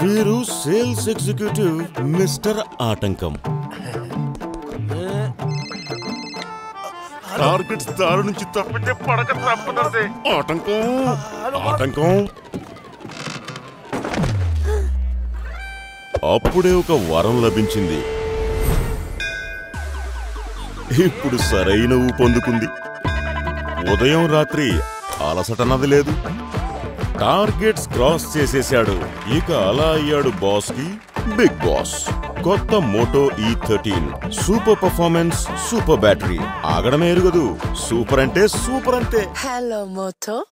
వీరు sales executive mister ఆటంకం targets దారి నుంచి తప్పితే పడక తప్పదది ఆటంకం ఆటంకం అప్పుడే ఒక వరం లభించింది ఇప్పుడు సరైన ఊపందుకుంది ఉదయం రాత్రి అలసటనది లేదు టార్గెట్స్ క్రాస్ చేసేశాడు ఇక అలా అయ్యాడు బాస్ కి బిగ్ బాస్ కొత్త Moto E thirteen super performance super battery ఆగడమే ఎరుగదు సూపర్ అంటే సూపర్ అంతే Hello, Moto.